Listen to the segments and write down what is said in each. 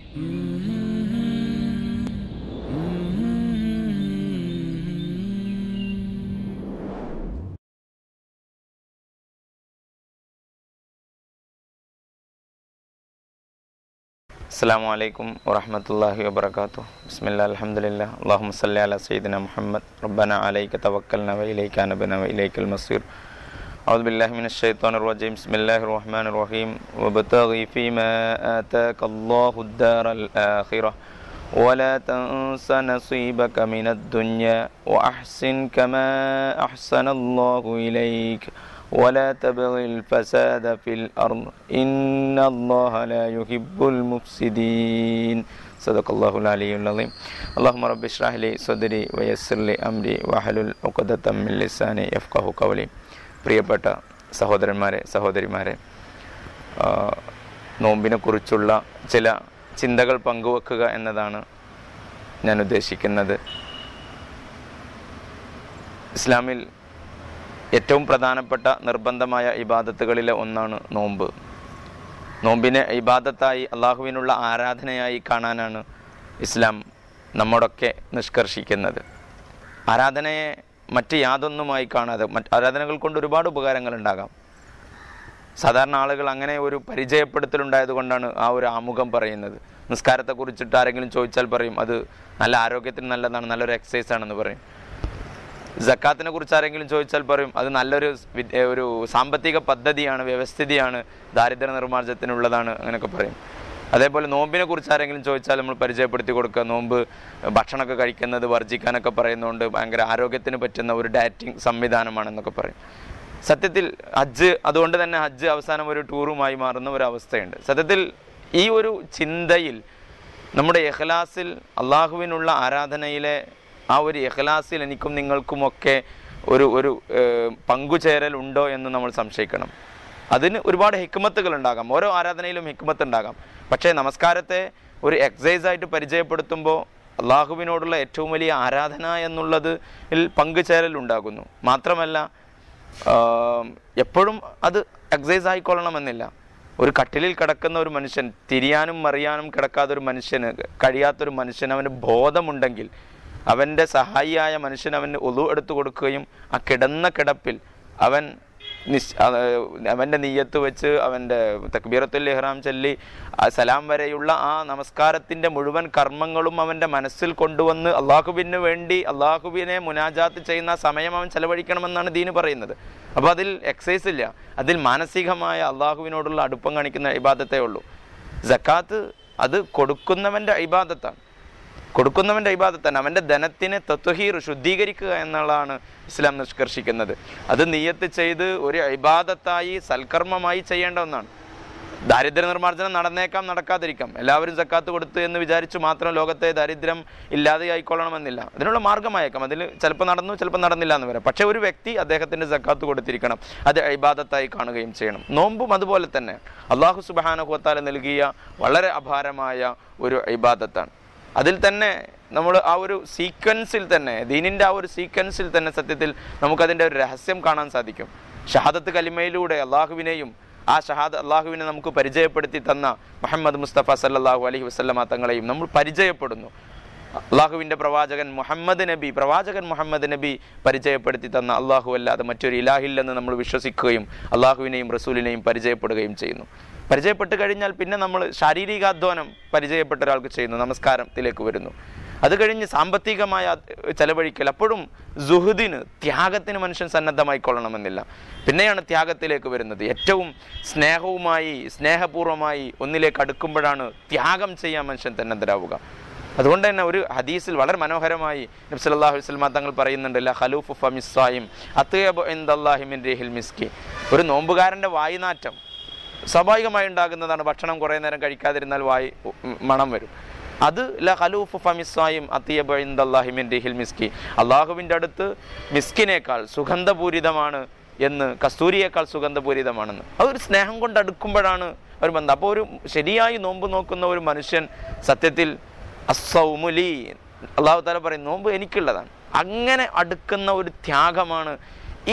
السلام عليكم ورحمة الله وبركاته بسم الله الحمد لله اللهم صل على سيدنا محمد ربنا عليك توكلنا وإليك أنبنا وإليك المصير أعوذ بالله من الشيطان الرجيم بسم الله الرحمن الرحيم وابتغي فيما آتاك الله الدار الآخرة ولا تنس نصيبك من الدنيا وأحسن كما أحسن الله إليك ولا تبغ الفساد في الأرض إن الله لا يحب المفسدين صدق الله العلي العظيم اللهم رب اشرح لي صدري ويسر لي أمري واحلل عقدة من لساني يفقه قولي പ്രിയപ്പെട്ട സഹോദരന്മാരെ സഹോദരിമാരെ ആ, നോമ്പിനെക്കുറിച്ചുള്ള ചില ചിന്തകൾ പങ്കുവെക്കുക എന്നതാണ് ഞാൻ ഉദ്ദേശിക്കുന്നത് ഇസ്ലാമിൽ ഏറ്റവും പ്രധാനപ്പെട്ട നിർബന്ധമായ ഇബാദത്തുകളിലെ ഒന്നാണ് നോമ്പ് നോമ്പിനെ ഇബാദത്തായി അള്ളാഹുവിനുള്ള ആരാധനയായി കാണാനാണ് ഇസ്ലാം നമ്മോടൊക്കെ നിഷ്കർഷിക്കുന്നത് ആരാധനയെ മറ്റ് യാതൊന്നുമായി കാണാതെ മറ്റ് ആരാധനകൾ കൊണ്ട് ഒരുപാട് ഉപകാരങ്ങൾ ഉണ്ടാകാം സാധാരണ ആളുകൾ അങ്ങനെ ഒരു പരിചയപ്പെടുത്തലുണ്ടായത് കൊണ്ടാണ് ആ ഒരു ആമുഖം പറയുന്നത് നിസ്കാരത്തെ കുറിച്ചിട്ട് ആരെങ്കിലും ചോദിച്ചാൽ പറയും അത് നല്ല ആരോഗ്യത്തിന് നല്ലതാണ് നല്ലൊരു എക്സസൈസ് ആണെന്ന് പറയും ജക്കാത്തിനെ കുറിച്ച് ആരെങ്കിലും ചോദിച്ചാൽ പറയും അത് നല്ലൊരു വി- ഏ, ഒരു സാമ്പത്തിക പദ്ധതിയാണ് വ്യവസ്ഥിതിയാണ് ദാരിദ്ര്യ നിർമ്മാർജ്ജത്തിനുള്ളതാണ് അങ്ങനെയൊക്കെ പറയും അതേപോലെ നോമ്പിനെ കുറിച്ച് ആരെങ്കിലും ചോദിച്ചാൽ നമ്മൾ പരിചയപ്പെടുത്തി കൊടുക്കുക നോമ്പ് ഭക്ഷണമൊക്കെ കഴിക്കുന്നത് വർജിക്കാനൊക്കെ പറയുന്നതുകൊണ്ട് ഭയങ്കര ആരോഗ്യത്തിന് പറ്റുന്ന ഒരു ഡയറ്റിംഗ് സംവിധാനമാണെന്നൊക്കെ പറയും സത്യത്തിൽ ഹജ്ജ് അതുകൊണ്ട് തന്നെ ഹജ്ജ് അവസാനം ഒരു ടൂറുമായി മാറുന്ന ഒരു അവസ്ഥയുണ്ട് സത്യത്തിൽ ഈ ഒരു ചിന്തയിൽ നമ്മുടെ ഇഖ്ലാസിൽ അള്ളാഹുവിനുള്ള ആരാധനയിലെ ആ ഒരു ഇഖ്ലാസിൽ എനിക്കും നിങ്ങൾക്കുമൊക്കെ ഒരു ഒരു ഏഹ്, പങ്കുചേരൽ ഉണ്ടോ എന്ന് നമ്മൾ സംശയിക്കണം അതിന് ഒരുപാട് ഹിക്മത്തുകൾ ഉണ്ടാകാം ഓരോ ആരാധനയിലും ഹിക്മത്ത് ഉണ്ടാകാം പക്ഷേ നമസ്കാരത്തെ ഒരു എക്സസൈസ് ആയിട്ട് പരിചയപ്പെടുത്തുമ്പോൾ അള്ളാഹുവിനോടുള്ള ഏറ്റവും വലിയ ആരാധന എന്നുള്ളത് പങ്കുചേരൽ ഉണ്ടാകുന്നു മാത്രമല്ല ആം, എപ്പോഴും അത് എക്സസൈസ് ആയിക്കൊള്ളണമെന്നില്ല ഒരു കട്ടിലിൽ കിടക്കുന്ന ഒരു മനുഷ്യൻ തിരിയാനും മറിയാനും കിടക്കാത്ത ഒരു മനുഷ്യന് കഴിയാത്തൊരു മനുഷ്യന് അവന് ബോധമുണ്ടെങ്കിൽ അവൻ്റെ സഹായിയായ മനുഷ്യൻ അവന് ഒതു എടുത്തു കൊടുക്കുകയും ആ കിടന്ന കിടപ്പിൽ അവൻ നിശ് ആ, അവൻ്റെ നെയ്യത്ത് വെച്ച് അവൻ്റെ തക്ബീറത്തുൽ ഇഹ്റാം ചൊല്ലി ആ സലാം വരെയുള്ള ആ നമസ്കാരത്തിൻ്റെ മുഴുവൻ കർമ്മങ്ങളും അവൻ്റെ മനസ്സിൽ കൊണ്ടുവന്ന് അള്ളാഹുവിന് വേണ്ടി അള്ളാഹുവിനെ മുനാജാത്ത് ചെയ്യുന്ന ആ സമയം അവൻ ചെലവഴിക്കണമെന്നാണ് ദീന് പറയുന്നത് അപ്പോൾ അതിൽ എക്സസൈസ് ഇല്ല അതിൽ മാനസികമായ അള്ളാഹുവിനോടുള്ള അടുപ്പം കാണിക്കുന്ന ഇബാദത്തേ ഉള്ളൂ ജക്കാത്ത് അത് കൊടുക്കുന്നവൻ്റെ ഇബാദത്താണ് കൊടുക്കുന്നവൻ്റെ ഇബാദത്താണ് അവൻ്റെ ധനത്തിനെ തത്വഹീർ ശുദ്ധീകരിക്കുക എന്നുള്ളതാണ് ഇസ്ലാം നിഷ്കർഷിക്കുന്നത് അത് നിയത്ത് ചെയ്ത് ഒരു ഇബാദത്തായി സൽക്കർമ്മമായി ചെയ്യേണ്ട ഒന്നാണ് ദാരിദ്ര്യ നിർമ്മാർജ്ജനം നടന്നേക്കാം നടക്കാതിരിക്കാം എല്ലാവരും സക്കാത്ത് കൊടുത്ത് എന്ന് വിചാരിച്ചു മാത്രം ലോകത്തെ ദാരിദ്ര്യം ഇല്ലാതെയായിക്കൊള്ളണമെന്നില്ല അതിനുള്ള മാർഗമായേക്കാം അതിൽ ചിലപ്പോൾ നടന്നു ചിലപ്പോൾ നടന്നില്ല എന്ന് വരാം പക്ഷേ ഒരു വ്യക്തി അദ്ദേഹത്തിൻ്റെ സക്കാത്ത് കൊടുത്തിരിക്കണം അത് ഇബാദത്തായി കാണുകയും ചെയ്യണം നോമ്പും അതുപോലെ തന്നെ അള്ളാഹു സുബാനുഹത്താല നൽകിയ വളരെ അപാരമായ ഒരു ഇബാദത്താണ് അതിൽ തന്നെ നമ്മൾ ആ ഒരു സീക്വൻസിൽ തന്നെ ദീനിൻ്റെ ആ ഒരു സീക്വൻസിൽ തന്നെ സത്യത്തിൽ നമുക്കതിൻ്റെ ഒരു രഹസ്യം കാണാൻ സാധിക്കും ഷഹാദത്ത് കലിമയിലൂടെ അള്ളാഹുവിനെയും ആ ഷഹാദ് അള്ളാഹുവിനെ നമുക്ക് പരിചയപ്പെടുത്തി തന്ന മുഹമ്മദ് മുസ്തഫ സല്ലല്ലാഹു അലൈഹി വസല്ലമ തങ്ങളെയും നമ്മൾ പരിചയപ്പെടുന്നു അള്ളാഹുവിൻ്റെ പ്രവാചകൻ മുഹമ്മദ് നബി പ്രവാചകൻ മുഹമ്മദ് നബി പരിചയപ്പെടുത്തി തന്ന അള്ളാഹു അല്ലാതെ മറ്റൊരു ഇലാഹില്ലെന്ന് നമ്മൾ വിശ്വസിക്കുകയും അള്ളാഹുവിനെയും റസൂലിനെയും പരിചയപ്പെടുകയും ചെയ്യുന്നു പരിചയപ്പെട്ട് കഴിഞ്ഞാൽ പിന്നെ നമ്മൾ ശാരീരികാധ്വാനം പരിചയപ്പെട്ട ഒരാൾക്ക് ചെയ്യുന്നു നമസ്കാരത്തിലേക്ക് വരുന്നു അത് കഴിഞ്ഞ് സാമ്പത്തികമായ ചെലവഴിക്കൽ അപ്പോഴും സുഹൃദിന് ത്യാഗത്തിന് മനുഷ്യൻ സന്നദ്ധമായി കൊള്ളണമെന്നില്ല പിന്നെയാണ് ത്യാഗത്തിലേക്ക് വരുന്നത് ഏറ്റവും സ്നേഹവുമായി സ്നേഹപൂർവ്വമായി ഒന്നിലേക്ക് അടുക്കുമ്പോഴാണ് ത്യാഗം ചെയ്യാൻ മനുഷ്യൻ സന്നദ്ധരാവുക അതുകൊണ്ട് തന്നെ ഒരു ഹദീസിൽ വളരെ മനോഹരമായി നബി സല്ലല്ലാഹു അലൈഹി വസല്ലം തങ്ങൾ പറയുന്നുണ്ട് ല ഖലൂഫു ഫമിസ്സായിം അത്യബു ഇൻദല്ലാഹി മിൻ റിഹിൽ മിസ്കി ഒരു നോമ്പുകാരൻ്റെ വായുനാറ്റം സ്വാഭാവികമായി ഉണ്ടാകുന്നതാണ് ഭക്ഷണം കുറേ നേരം കഴിക്കാതിരുന്നാൽ വായി ഉം, മണം വരും അത് ല ഖലൂഫു ഫമിസ്സായിം അത്യബു ഇൻദല്ലാഹി മിൻ റിഹിൽ മിസ്കി അള്ളാഹുവിൻ്റെ അടുത്ത് മിസ്കിനേക്കാൾ സുഗന്ധപൂരിതമാണ് എന്ന് കസ്തൂരിയേക്കാൾ സുഗന്ധപൂരിതമാണെന്ന് അതൊരു സ്നേഹം കൊണ്ട് അടുക്കുമ്പോഴാണ് ഒരു ബന്ധം അപ്പോൾ ഒരു ശരിയായി നോമ്പ് നോക്കുന്ന ഒരു മനുഷ്യൻ സത്യത്തിൽ അസൗമുലി അള്ളാഹു താല പറയും നോമ്പ് എനിക്കുള്ളതാണ് അങ്ങനെ അടുക്കുന്ന ഒരു ത്യാഗമാണ് ഈ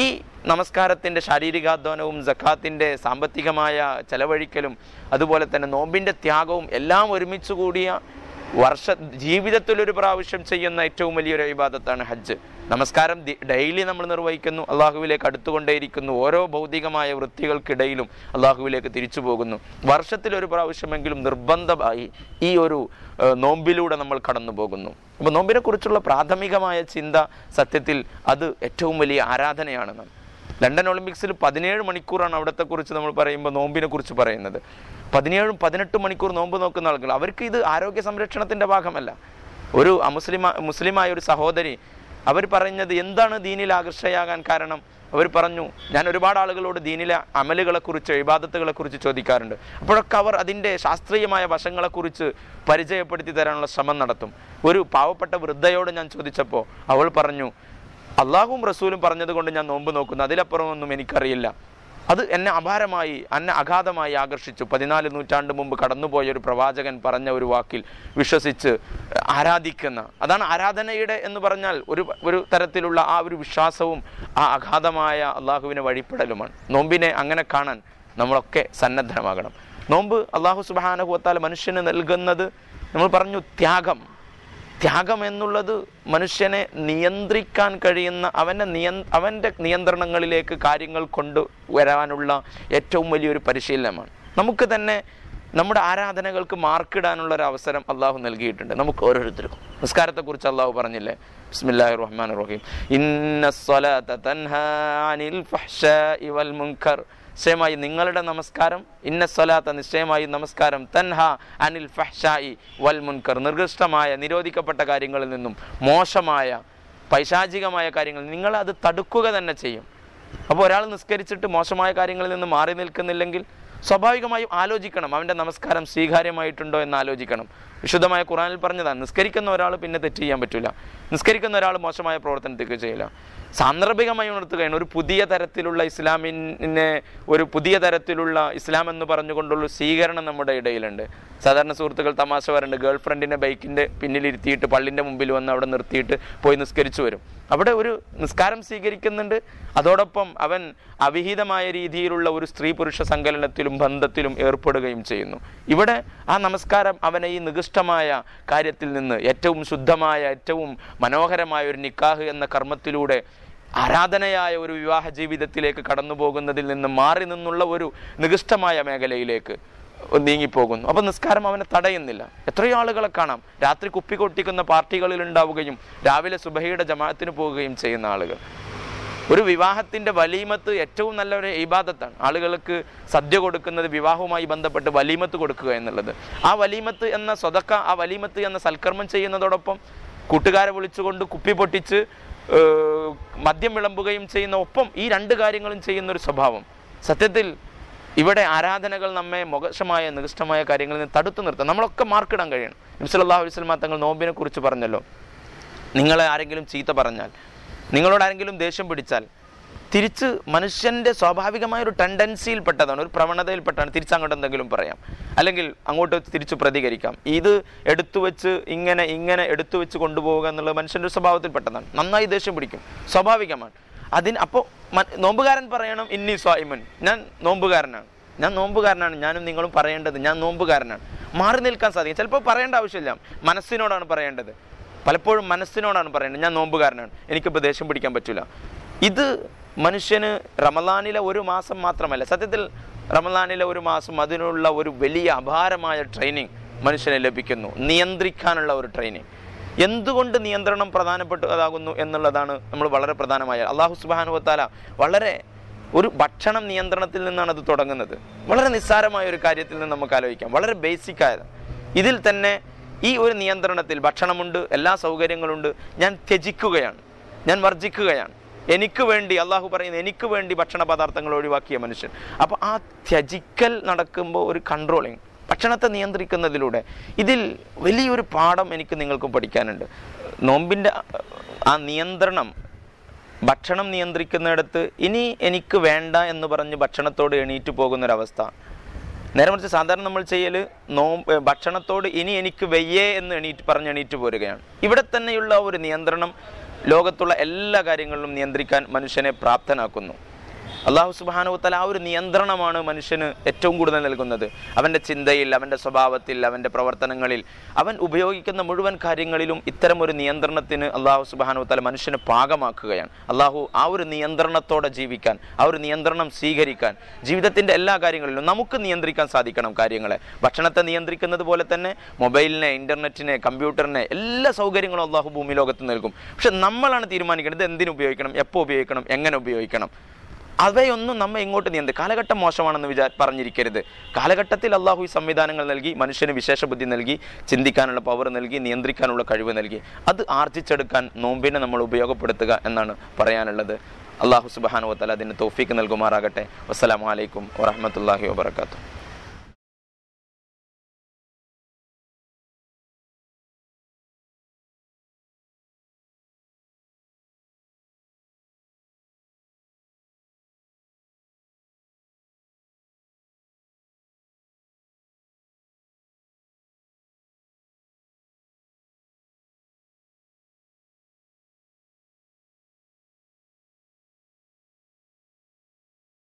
നമസ്കാരത്തിൻ്റെ ശാരീരികാധ്വാനവും ജക്കാത്തിൻ്റെ സാമ്പത്തികമായ ചെലവഴിക്കലും അതുപോലെ തന്നെ നോമ്പിൻ്റെ ത്യാഗവും എല്ലാം ഒരുമിച്ച് കൂടിയ വർഷ ജീവിതത്തിൽ ഒരു പ്രാവശ്യം ചെയ്യുന്ന ഏറ്റവും വലിയൊരു ഇബാദത്താണ് ഹജ്ജ് നമസ്കാരം ദി- ഡെയിലി നമ്മൾ നിർവഹിക്കുന്നു അള്ളാഹുവിലേക്ക് അടുത്തുകൊണ്ടേയിരിക്കുന്നു ഓരോ ഭൗതികമായ വൃത്തികൾക്കിടയിലും അള്ളാഹുവിലേക്ക് തിരിച്ചു പോകുന്നു വർഷത്തിൽ ഒരു പ്രാവശ്യമെങ്കിലും നിർബന്ധമായി ഈ ഒരു ഏഹ്, നോമ്പിലൂടെ നമ്മൾ കടന്നു പോകുന്നു അപ്പോൾ നോമ്പിനെ കുറിച്ചുള്ള പ്രാഥമികമായ ചിന്ത സത്യത്തിൽ അത് ഏറ്റവും വലിയ ആരാധനയാണെന്നാണ് ലണ്ടൻ ഒളിമ്പിക്സിൽ പതിനേഴ് മണിക്കൂറാണ് അവിടത്തെ കുറിച്ച് നമ്മൾ പറയുമ്പോൾ നോമ്പിനെ കുറിച്ച് പറയുന്നത് പതിനേഴും പതിനെട്ട് മണിക്കൂർ നോമ്പ് നോക്കുന്ന ആളുകൾ അവർക്ക് ഇത് ആരോഗ്യ സംരക്ഷണത്തിന്റെ ഭാഗമല്ല ഒരു അമുസ്ലിമ മുസ്ലിമായ ഒരു സഹോദരി അവർ പറഞ്ഞത് എന്താണ് ദീനിൽ ആകർഷയാകാൻ കാരണം അവർ പറഞ്ഞു ഞാൻ ഒരുപാട് ആളുകളോട് ദീനിലെ അമലുകളെക്കുറിച്ച് ഇബാദത്തുകളെക്കുറിച്ച് ചോദിക്കാറുണ്ട് അപ്പോഴൊക്കെ അവർ അതിൻ്റെ ശാസ്ത്രീയമായ വശങ്ങളെക്കുറിച്ച് പരിചയപ്പെടുത്തി തരാനുള്ള ശ്രമം നടത്തും ഒരു പാവപ്പെട്ട വൃദ്ധയോട് ഞാൻ ചോദിച്ചപ്പോൾ അവൾ പറഞ്ഞു അള്ളാഹും റസൂലും പറഞ്ഞതുകൊണ്ട് ഞാൻ നോമ്പ് നോക്കുന്നു അതിലപ്പുറമൊന്നും എനിക്കറിയില്ല അത് എന്നെ അപാരമായി എന്നെ അഗാധമായി ആകർഷിച്ചു പതിനാല് നൂറ്റാണ്ട് മുമ്പ് കടന്നുപോയ ഒരു പ്രവാചകൻ പറഞ്ഞ ഒരു വാക്കിൽ വിശ്വസിച്ച് ആരാധിക്കുന്ന അതാണ് ആരാധനയുടെ എന്ന് പറഞ്ഞാൽ ഒരു ഒരു തരത്തിലുള്ള ആ ഒരു വിശ്വാസവും ആ അഗാധമായ അള്ളാഹുവിനെ വഴിപ്പെടലുമാണ് നോമ്പിനെ അങ്ങനെ കാണാൻ നമ്മളൊക്കെ സന്നദ്ധമാകണം നോമ്പ് അള്ളാഹു സുബാനുഭവത്താൽ മനുഷ്യന് നൽകുന്നത് നമ്മൾ പറഞ്ഞു ത്യാഗം ത്യാഗം എന്നുള്ളത് മനുഷ്യനെ നിയന്ത്രിക്കാൻ കഴിയുന്ന അവൻ്റെ നിയ അവൻ്റെ നിയന്ത്രണങ്ങളിലേക്ക് കാര്യങ്ങൾ കൊണ്ടുവരാനുള്ള ഏറ്റവും വലിയൊരു പരിശീലനമാണ് നമുക്ക് തന്നെ നമ്മുടെ ആരാധനകൾക്ക് മാർക്കിടാനുള്ള ഒരു അവസരം അള്ളാഹു നൽകിയിട്ടുണ്ട് നമുക്ക് ഓരോരുത്തർക്കും നിസ്കാരത്തെക്കുറിച്ച് അള്ളാഹു പറഞ്ഞില്ലേ ബിസ്മില്ലാഹി റഹ്മാൻ റഹീം ഇന്ന സ്വലാത്ത തൻഹാ അനിൽ ഫഹ്ശാഇ വൽ മുൻകർ നിശ്ചയമായി നിങ്ങളുടെ നമസ്കാരം ഇന്ന സ്വലാത്ത നിശ്ചയമായി നമസ്കാരം തൻഹ അനിൽ ഫഹ്ഷായി വൽ മുൻകർ നിർദിഷ്ടമായ നിരോധിക്കപ്പെട്ട കാര്യങ്ങളിൽ നിന്നും മോശമായ പൈശാചികമായ കാര്യങ്ങൾ നിങ്ങൾ അത് തടുക്കുക തന്നെ ചെയ്യും അപ്പോൾ ഒരാൾ നിസ്കരിച്ചിട്ട് മോശമായ കാര്യങ്ങളിൽ നിന്ന് മാറി നിൽക്കുന്നില്ലെങ്കിൽ സ്വാഭാവികമായും ആലോചിക്കണം അവൻ്റെ നമസ്കാരം സ്വീകാര്യമായിട്ടുണ്ടോ എന്ന് ആലോചിക്കണം വിശുദ്ധമായ ഖുറാനിൽ പറഞ്ഞതാണ് നിസ്കരിക്കുന്ന ഒരാൾ പിന്നെ തെറ്റ് ചെയ്യാൻ പറ്റില്ല നിസ്കരിക്കുന്ന ഒരാൾ മോശമായ പ്രവർത്തനത്തേക്ക് ചെയ്യില്ല സാന്ദർഭികമായി ഉണർത്തുകയാണ് ഒരു പുതിയ തരത്തിലുള്ള ഇസ്ലാമിനെ ഒരു പുതിയ തരത്തിലുള്ള ഇസ്ലാം എന്ന് പറഞ്ഞുകൊണ്ടുള്ള സ്വീകരണം നമ്മുടെ ഇടയിലുണ്ട് സാധാരണ സുഹൃത്തുക്കൾ തമാശ പറയുന്നുണ്ട് ഗേൾ ഫ്രണ്ടിനെ ബൈക്കിൻ്റെ പിന്നിലിരുത്തിയിട്ട് പള്ളിൻ്റെ മുമ്പിൽ വന്ന് അവിടെ നിർത്തിയിട്ട് പോയി നിസ്കരിച്ചു വരും അവിടെ ഒരു നിസ്കാരം സ്വീകരിക്കുന്നുണ്ട് അതോടൊപ്പം അവൻ അവിഹിതമായ രീതിയിലുള്ള ഒരു സ്ത്രീ പുരുഷ സങ്കലനത്തിലും ബന്ധത്തിലും ഏർപ്പെടുകയും ചെയ്യുന്നു ഇവിടെ ആ നമസ്കാരം അവനെ ഈ നികൃഷ്ടമായ കാര്യത്തിൽ നിന്ന് ഏറ്റവും ശുദ്ധമായ ഏറ്റവും മനോഹരമായ ഒരു നിക്കാഹ് എന്ന കർമ്മത്തിലൂടെ ആരാധനയായ ഒരു വിവാഹ ജീവിതത്തിലേക്ക് കടന്നു പോകുന്നതിൽ നിന്ന് മാറി നിന്നുള്ള ഒരു നികൃഷ്ടമായ മേഖലയിലേക്ക് നീങ്ങിപ്പോകുന്നു അപ്പൊ നിസ്കാരം അവനെ തടയുന്നില്ല എത്രയോ ആളുകളെ കാണാം രാത്രി കുപ്പി കൊട്ടിക്കുന്ന പാർട്ടികളിൽ ഉണ്ടാവുകയും രാവിലെ സുബഹയുടെ ജമാഅത്തിന് പോവുകയും ചെയ്യുന്ന ആളുകൾ ഒരു വിവാഹത്തിന്റെ വലീമത്ത് ഏറ്റവും നല്ല ഒരു ഇബാദത്താണ് ആളുകൾക്ക് സദ്യ കൊടുക്കുന്നത് വിവാഹവുമായി ബന്ധപ്പെട്ട് വലീമത്ത് കൊടുക്കുക എന്നുള്ളത് ആ വലീമത്ത് എന്ന സ്വതക്ക ആ വലീമത്ത് എന്ന സൽക്കർമ്മം ചെയ്യുന്നതോടൊപ്പം കൂട്ടുകാരെ വിളിച്ചുകൊണ്ട് കുപ്പി പൊട്ടിച്ച് ഏർ, മദ്യം വിളമ്പുകയും ചെയ്യുന്ന ഒപ്പം ഈ രണ്ട് കാര്യങ്ങളും ചെയ്യുന്ന ഒരു സ്വഭാവം സത്യത്തിൽ ഇവിടെ ആരാധനകൾ നമ്മെ മോശമായ നികൃഷ്ടമായ കാര്യങ്ങളിൽ നിന്ന് തടുത്തു നിർത്താം നമ്മളൊക്കെ മാർക്കിടാൻ കഴിയണം നബ്സല്ലാഹു വസ്ലമ തങ്ങൾ നോമ്പിനെ കുറിച്ച് പറഞ്ഞല്ലോ നിങ്ങളെ ആരെങ്കിലും ചീത്ത പറഞ്ഞാൽ നിങ്ങളോട് ആരെങ്കിലും ദേഷ്യം പിടിച്ചാൽ തിരിച്ച് മനുഷ്യൻ്റെ സ്വാഭാവികമായ ഒരു ടെൻഡൻസിയിൽപ്പെട്ടതാണ് ഒരു പ്രവണതയിൽപ്പെട്ടാണ് തിരിച്ചങ്ങോട്ട് എന്തെങ്കിലും പറയാം അല്ലെങ്കിൽ അങ്ങോട്ട് തിരിച്ച് പ്രതികരിക്കാം ഇത് എടുത്തു വെച്ച് ഇങ്ങനെ ഇങ്ങനെ എടുത്തു വെച്ച് കൊണ്ടുപോവുക എന്നുള്ളത് മനുഷ്യൻ്റെ ഒരു സ്വഭാവത്തിൽപ്പെട്ടതാണ് നന്നായി ദേഷ്യം പിടിക്കും സ്വാഭാവികമാണ് അതിന് അപ്പോൾ നോമ്പുകാരൻ പറയണം ഇന്നി സ്വായിമൻ ഞാൻ നോമ്പുകാരനാണ് ഞാൻ നോമ്പുകാരനാണ് ഞാനും നിങ്ങളും പറയേണ്ടത് ഞാൻ നോമ്പുകാരനാണ് മാറി നിൽക്കാൻ സാധിക്കും ചിലപ്പോൾ പറയേണ്ട ആവശ്യമില്ല മനസ്സിനോടാണ് പറയേണ്ടത് പലപ്പോഴും മനസ്സിനോടാണ് പറയേണ്ടത് ഞാൻ നോമ്പുകാരനാണ് എനിക്കിപ്പോൾ ദേഷ്യം പിടിക്കാൻ പറ്റില്ല ഇത് മനുഷ്യന് റമദാനിലെ ഒരു മാസം മാത്രമല്ല സത്യത്തിൽ റമദാനിലെ ഒരു മാസം അതിനുള്ള ഒരു വലിയ അപാരമായ ട്രെയിനിങ് മനുഷ്യന് ലഭിക്കുന്നു നിയന്ത്രിക്കാനുള്ള ഒരു ട്രെയിനിങ് എന്തുകൊണ്ട് നിയന്ത്രണം പ്രധാനപ്പെട്ടതാകുന്നു എന്നുള്ളതാണ് നമ്മൾ വളരെ പ്രധാനമായ അള്ളാഹു സുബാനുവത്താല വളരെ ഒരു ഭക്ഷണം നിയന്ത്രണത്തിൽ നിന്നാണ് അത് തുടങ്ങുന്നത് വളരെ നിസ്സാരമായ ഒരു കാര്യത്തിൽ നിന്ന് നമുക്ക് ആലോചിക്കാം വളരെ ബേസിക് ആയത് ഇതിൽ തന്നെ ഈ ഒരു നിയന്ത്രണത്തിൽ ഭക്ഷണമുണ്ട് എല്ലാ സൗകര്യങ്ങളുണ്ട് ഞാൻ ത്യജിക്കുകയാണ് ഞാൻ വർജിക്കുകയാണ് എനിക്ക് വേണ്ടി അള്ളാഹു പറയുന്നത് എനിക്ക് വേണ്ടി ഭക്ഷണ പദാർത്ഥങ്ങൾ ഒഴിവാക്കിയ മനുഷ്യൻ അപ്പോൾ ആ ത്യജിക്കൽ നടക്കുമ്പോൾ ഒരു കൺട്രോളിങ് ഭക്ഷണത്തെ നിയന്ത്രിക്കുന്നതിലൂടെ ഇതിൽ വലിയൊരു പാഠം എനിക്ക് നിങ്ങൾക്കും പഠിക്കാനുണ്ട് നോമ്പിൻ്റെ ആ നിയന്ത്രണം ഭക്ഷണം നിയന്ത്രിക്കുന്നിടത്ത് ഇനി എനിക്ക് വേണ്ട എന്ന് പറഞ്ഞ് ഭക്ഷണത്തോട് എണീറ്റ് പോകുന്നൊരവസ്ഥ നേരെ മറിച്ച് സാധാരണ നമ്മൾ ചെയ്യൽ നോ ഏ, ഭക്ഷണത്തോട് ഇനി എനിക്ക് വെയ്യേ എന്ന് എണീറ്റ് പറഞ്ഞ് എണീറ്റ് പോരുകയാണ് ഇവിടെ തന്നെയുള്ള ഒരു നിയന്ത്രണം ലോകത്തുള്ള എല്ലാ കാര്യങ്ങളിലും നിയന്ത്രിക്കാൻ മനുഷ്യനെ പ്രാപ്തനാക്കുന്നു അള്ളാഹു സുബാനുവത്തല ആ ഒരു നിയന്ത്രണമാണ് മനുഷ്യന് ഏറ്റവും കൂടുതൽ നൽകുന്നത് അവൻ്റെ ചിന്തയിൽ അവൻ്റെ സ്വഭാവത്തിൽ അവൻ്റെ പ്രവർത്തനങ്ങളിൽ അവൻ ഉപയോഗിക്കുന്ന മുഴുവൻ കാര്യങ്ങളിലും ഇത്തരം ഒരു നിയന്ത്രണത്തിന് അള്ളാഹു സുബാനുവത്തല മനുഷ്യനെ പാകമാക്കുകയാണ് അള്ളാഹു ആ ഒരു നിയന്ത്രണത്തോടെ ജീവിക്കാൻ ആ ഒരു നിയന്ത്രണം സ്വീകരിക്കാൻ ജീവിതത്തിൻ്റെ എല്ലാ കാര്യങ്ങളിലും നമുക്ക് നിയന്ത്രിക്കാൻ സാധിക്കണം കാര്യങ്ങളെ ഭക്ഷണത്തെ നിയന്ത്രിക്കുന്നത് പോലെ തന്നെ മൊബൈലിനെ ഇൻ്റർനെറ്റിനെ കമ്പ്യൂട്ടറിനെ എല്ലാ സൗകര്യങ്ങളും അള്ളാഹു ഭൂമി ലോകത്ത് നൽകും പക്ഷെ നമ്മളാണ് തീരുമാനിക്കേണ്ടത് ഇത് എന്തിനു ഉപയോഗിക്കണം എപ്പോൾ ഉപയോഗിക്കണം എങ്ങനെ ഉപയോഗിക്കണം അവയൊന്നും നമ്മെ ഇങ്ങോട്ട് നിയന്ത്രി കാലഘട്ടം മോശമാണെന്ന് വിചാ പറഞ്ഞിരിക്കരുത് കാലഘട്ടത്തിൽ അള്ളാഹു ഈ സംവിധാനങ്ങൾ നൽകി മനുഷ്യന് വിശേഷ ബുദ്ധി നൽകി ചിന്തിക്കാനുള്ള പവർ നൽകി നിയന്ത്രിക്കാനുള്ള കഴിവ് നൽകി അത് ആർജിച്ചെടുക്കാൻ നോമ്പിനെ നമ്മൾ ഉപയോഗപ്പെടുത്തുക എന്നാണ് പറയാനുള്ളത് അള്ളാഹു സുബാനുവത്തല അതിന് തോഫീക്ക് നൽകുമാറാകട്ടെ വസ്സലാമലൈക്കും വറഹമത്തല്ലാഹി വാബർക്കാത്തു